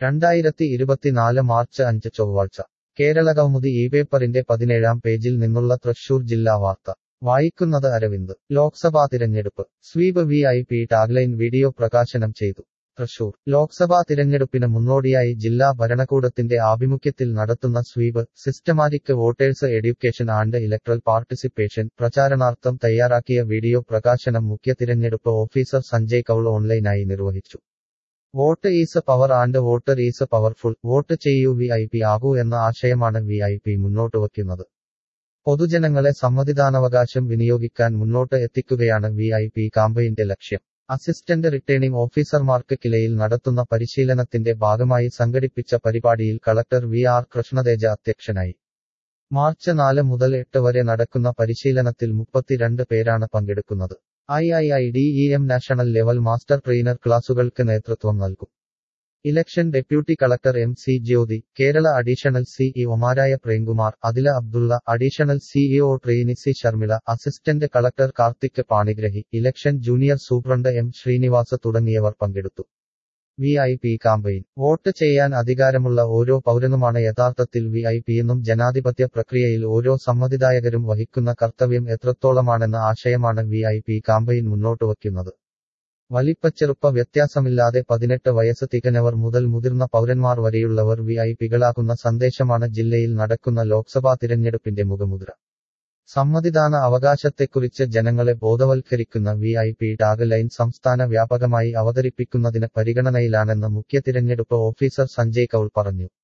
രണ്ടായിരത്തി ഇരുപത്തിനാല് മാർച്ച് അഞ്ച് ചൊവ്വാഴ്ച കേരളകൗമുദി ഈ പേപ്പറിന്റെ പതിനേഴാം പേജിൽ നിന്നുള്ള തൃശൂർ ജില്ലാ വാർത്ത വായിക്കുന്നത് അരവിന്ദ് ലോക്സഭാ തിരഞ്ഞെടുപ്പ് sweep V I P tagline video പ്രകാശനം ചെയ്തു തൃശൂർ ലോക്സഭാ തിരഞ്ഞെടുപ്പിന് മുന്നോടിയായി ജില്ലാ ഭരണകൂടത്തിന്റെ ആഭിമുഖ്യത്തിൽ നടത്തുന്ന sweep systematic voters education and electoral participation പ്രചാരണാർത്ഥം തയ്യാറാക്കിയ വീഡിയോ പ്രകാശനം മുഖ്യ തിരഞ്ഞെടുപ്പ് ഓഫീസർ സഞ്ജയ് കൌൾ ഓൺലൈനായി നിർവഹിച്ചു vote is power and voter is powerful vote ചെയ്യൂ വി ഐ പി ആകൂ എന്ന ആശയമാണ് വി ഐ പി മുന്നോട്ട് വയ്ക്കുന്നത് പൊതുജനങ്ങളെ സമ്മതിദാനാവകാശം വിനിയോഗിക്കാൻ മുന്നോട്ട് എത്തിക്കുകയാണ് വി ഐ പി കാമ്പയിന്റെ ലക്ഷ്യം അസിസ്റ്റന്റ് റിട്ടേണിംഗ് ഓഫീസർമാർക്ക് കിലയിൽ നടത്തുന്ന പരിശീലനത്തിന്റെ ഭാഗമായി സംഘടിപ്പിച്ച പരിപാടിയിൽ കളക്ടർ വി ആർ കൃഷ്ണതേജ അധ്യക്ഷനായി മാർച്ച് നാല് മുതൽ എട്ട് വരെ നടക്കുന്ന പരിശീലനത്തിൽ മുപ്പത്തിരണ്ട് പേരാണ് പങ്കെടുക്കുന്നത് I I I D E M national level master trainer ക്ലാസുകൾക്ക് നേതൃത്വം നൽകും election deputy collector M C Jyothi Kerala additional സിഇഒമാരായ Premkumar Adila Abdulla additional CEO trainee C Sharmila assistant collector Karthik Panigrahi election junior superintendent M Srinivasa തുടങ്ങിയവർ പങ്കെടുത്തു V I P campaign vote ചെയ്യാൻ അധികാരമുള്ള ഓരോ പൗരനുമാണ് യഥാർത്ഥത്തിൽ വി ഐ പിയെന്നും ജനാധിപത്യ പ്രക്രിയയിൽ ഓരോ സമ്മതിദായകരും വഹിക്കുന്ന കർത്തവ്യം എത്രത്തോളമാണെന്ന ആശയമാണ് വി ഐ പി കാമ്പയിൻ മുന്നോട്ട് വയ്ക്കുന്നത് വലിപ്പച്ചെറുപ്പ വ്യത്യാസമില്ലാതെ പതിനെട്ട് വയസ്സ് തികഞ്ഞവർ മുതൽ മുതിർന്ന പൗരന്മാർ വരെയുള്ളവർ വി ഐ പികളാകുന്ന സന്ദേശമാണ് ജില്ലയിൽ നടക്കുന്ന ലോക്സഭാ തിരഞ്ഞെടുപ്പിന്റെ മുഖമുദ്ര സമ്മതിദാന അവകാശത്തെക്കുറിച്ച് ജനങ്ങളെ ബോധവൽക്കരിക്കുന്ന V I P tag line സംസ്ഥാന വ്യാപകമായി അവതരിപ്പിക്കുന്നതിന് പരിഗണനയിലാണെന്ന് മുഖ്യ തിരഞ്ഞെടുപ്പ് ഓഫീസർ സഞ്ജയ് കൌൾ പറഞ്ഞു